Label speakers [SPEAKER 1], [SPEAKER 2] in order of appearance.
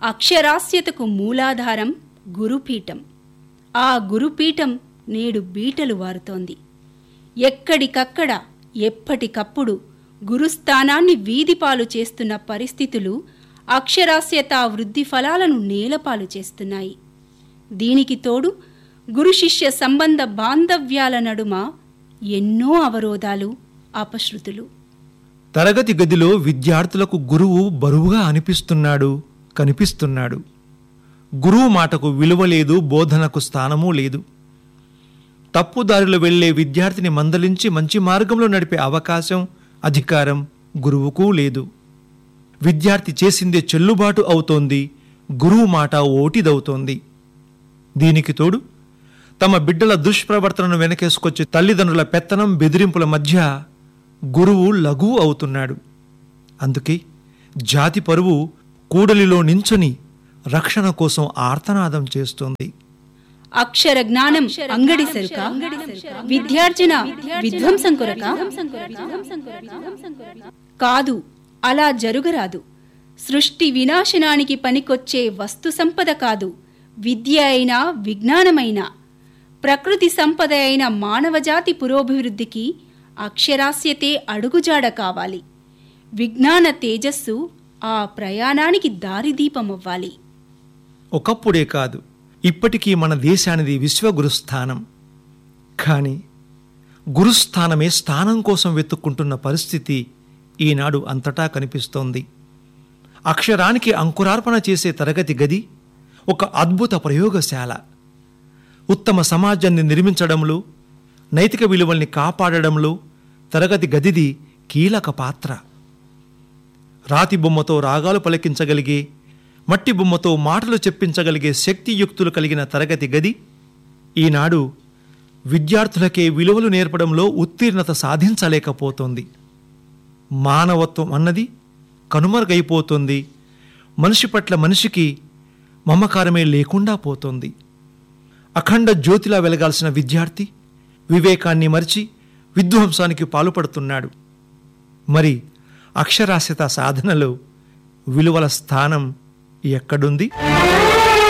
[SPEAKER 1] అక్షరాస్యతకు మూలాధారం గురుపీఠం ఆ గురుపీఠం నేడు బీటలు వారుతోంది ఎక్కడికక్కడ ఎప్పటికప్పుడు గురుస్థానాన్ని వీధిపాలు చేస్తున్న పరిస్థితులు అక్షరాస్యత వృద్ధి ఫలాలను నేలపాలు చేస్తున్నాయి దీనికి తోడు గురు శిష్య సంబంధ బాంధవ్యాల నడుమ ఎన్నో అవరోధాలు అపశృతులు
[SPEAKER 2] తరగతి గదిలో విద్యార్థులకు గురువు బరువుగా అనిపిస్తున్నాడు కనిపిస్తున్నాడు గురువు మాటకు విలువ లేదు బోధనకు స్థానమూ లేదు తప్పుదారిలో వెళ్లే విద్యార్థిని మందలించి మంచి మార్గంలో నడిపే అవకాశం అధికారం గురువుకు లేదు విద్యార్థి చేసిందే చెల్లుబాటు అవుతోంది గురువు మాట ఓటిదవుతోంది దీనికి తోడు తమ బిడ్డల దుష్ప్రవర్తనను వెనకేసుకొచ్చే తల్లిదండ్రుల పెత్తనం బెదిరింపుల మధ్య గురువు లఘువు అవుతున్నాడు అందుకే జాతి పరువు కూడలిలో నించుని రక్షణ కోసం ఆర్తనాదం చేస్తోంది
[SPEAKER 1] అక్షర జ్ఞానం అంగడి సరుక విద్యార్జన విధ్వంసం కొరక కాదు అలా జరుగరాదు సృష్టి వినాశనానికి పనికొచ్చే వస్తు సంపద కాదు విద్య అయినా విజ్ఞానమైనా ప్రకృతి సంపద అయిన మానవజాతి పురోభివృద్ధికి అక్షరాస్యతే అడుగుజాడ కావాలి విజ్ఞాన తేజస్సు ఆ ప్రయాణానికి దారిదీపమవ్వాలి
[SPEAKER 2] ఒకప్పుడే కాదు ఇప్పటికీ మన దేశానిది విశ్వగురుస్థానం కానీ గురుస్థానమే స్థానం కోసం వెతుక్కుంటున్న పరిస్థితి ఈనాడు అంతటా కనిపిస్తోంది అక్షరానికి అంకురార్పణ చేసే తరగతి గది ఒక అద్భుత ప్రయోగశాల ఉత్తమ సమాజాన్ని నిర్మించడంలో నైతిక విలువల్ని కాపాడడంలో తరగతి గదిది కీలక పాత్ర రాతి బొమ్మతో రాగాలు పలికించగలిగే మట్టి బొమ్మతో మాటలు చెప్పించగలిగే శక్తియుక్తులు కలిగిన తరగతి గది ఈనాడు విద్యార్థులకే విలువలు నేర్పడంలో ఉత్తీర్ణత సాధించలేకపోతోంది మానవత్వం అన్నది కనుమరుగైపోతుంది మనిషి పట్ల మనిషికి మమకారమే లేకుండా పోతోంది అఖండ జ్యోతిలా వెలగాల్సిన విద్యార్థి వివేకాన్ని మరిచి విధ్వంసానికి పాల్పడుతున్నాడు మరి అక్షరాస్యత సాధనలో విలువల స్థానం ఎక్కడుంది